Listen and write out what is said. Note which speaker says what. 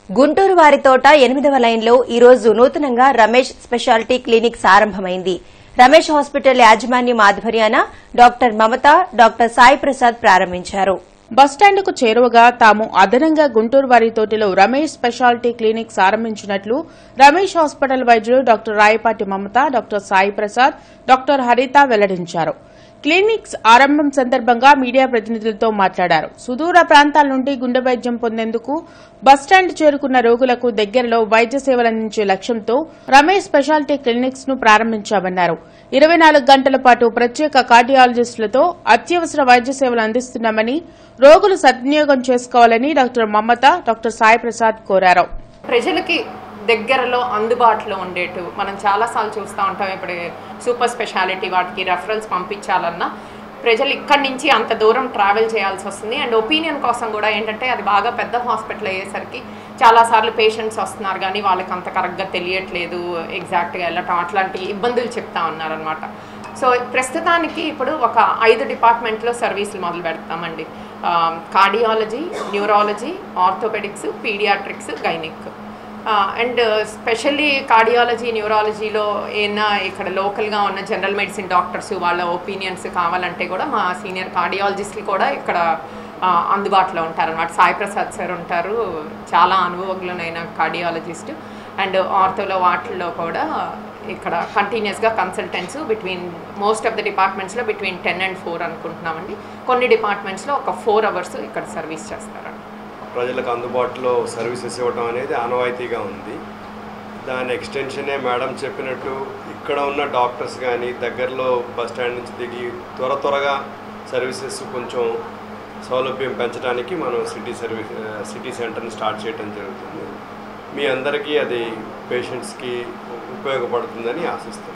Speaker 1: గుంటూరు వారి తోట ఎనిమిదవ లైన్లో ఈ రోజు నూతనంగా రమేష్ స్పెషాలిటీ క్లినిక్స్ ఆరంభమైంది రమేష్ హాస్పిటల్ యాజమాన్యం ఆధ్వర్యాన డాక్టర్ మమత డాక్టర్ సాయి ప్రసాద్ ప్రారంభించారు
Speaker 2: బస్టాండ్కు చేరువగా తాము అదనంగా గుంటూరు వారి తోటిలో రమేష్ స్పెషాలిటీ క్లినిక్స్ ఆరంభించినట్లు రమేష్ హాస్పిటల్ వైద్యులు doctor Rayapati Mamata doctor Sai Prasad doctor Haritha వెల్లడించారు క్లినిక్స్ ఆరంభం సందర్భంగా మీడియా ప్రతినిధులతో మాట్లాడారు సుదూర ప్రాంతాల నుండి గుండె వైద్యం పొందేందుకు బస్టాండ్ చేరుకున్న రోగులకు దగ్గరలో వైద్య సేవలు అందించే లక్ష్యంతో రమేష్ స్పెషాలిటీ క్లినిక్స్ ను ప్రారంభించామన్నారు ఇరవై నాలుగు గంటల పాటు ప్రత్యేక కార్డియాలజిస్టులతో అత్యవసర వైద్య సేవలు అందిస్తున్నామని రోగులు సద్వినియోగం చేసుకోవాలని డాక్టర్ మమత డాక్టర్ సాయి ప్రసాద్ కోరారు
Speaker 3: ప్రజలకి దగ్గరలో అందుబాటులో ఉండేటు మనం చాలాసార్లు చూస్తూ ఉంటాం ఇప్పుడు సూపర్ స్పెషాలిటీ వాటికి రెఫరల్స్ పంపించాలన్నా ప్రజలు ఇక్కడి నుంచి అంత దూరం ట్రావెల్ చేయాల్సి వస్తుంది అండ్ ఒపీనియన్ కోసం కూడా ఏంటంటే అది బాగా పెద్ద హాస్పిటల్ అయ్యేసరికి చాలాసార్లు పేషెంట్స్ వస్తున్నారు కానీ వాళ్ళకి అంత కరెక్ట్గా తెలియట్లేదు ఎగ్జాక్ట్గా వెళ్ళటం అట్లాంటి ఇబ్బందులు చెప్తా ఉన్నారనమాట సో ప్రస్తుతానికి ఇప్పుడు ఒక ఐదు డిపార్ట్మెంట్లో సర్వీసులు మొదలు పెడతామండి cardiology neurology orthopaedics paediatrics gynaec and specially cardiology న్యూరాలజీలో ఏమైనా ఇక్కడ లోకల్గా ఉన్న జనరల్ మెడిసిన్ డాక్టర్స్ వాళ్ళ ఒపీనియన్స్ కావాలంటే కూడా మా సీనియర్ కార్డియాలజిస్టులు కూడా ఇక్కడ ఆ, అందుబాటులో ఉంటారన్నమాట సాయి ప్రసాద్ సార్ ఉంటారు చాలా అనుభవజ్ఞులైన కార్డియాలజిస్ట్ అండ్ ఆర్థోలో వాటిల్లో కూడా ఇక్కడ కంటిన్యూస్గా consultants between most of the డిపార్ట్మెంట్స్లో బిట్వీన్ టెన్ అండ్ ఫోర్ అనుకుంటున్నామండి కొన్ని డిపార్ట్మెంట్స్లో ఒక ఫోర్ అవర్స్ ఇక్కడ సర్వీస్ చేస్తారండి
Speaker 4: ప్రజలకు అందుబాటులో సర్వీసెస్ ఇవ్వడం అనేది ఆనవాయితీగా ఉంది దాని ఎక్స్టెన్షనే మేడం చెప్పినట్టు ఇక్కడ ఉన్న డాక్టర్స్ కానీ దగ్గరలో బస్ స్టాండ్ నుంచి దిగి త్వర త్వరగా సర్వీసెస్ కొంచెం సౌలభ్యం పెంచడానికి మనం సిటీ సర్వీస్ సిటీ సెంటర్ని స్టార్ట్ చేయడం జరుగుతుంది మీ అందరికీ అది పేషెంట్స్కి ఉపయోగపడుతుందని ఆశిస్తున్నాను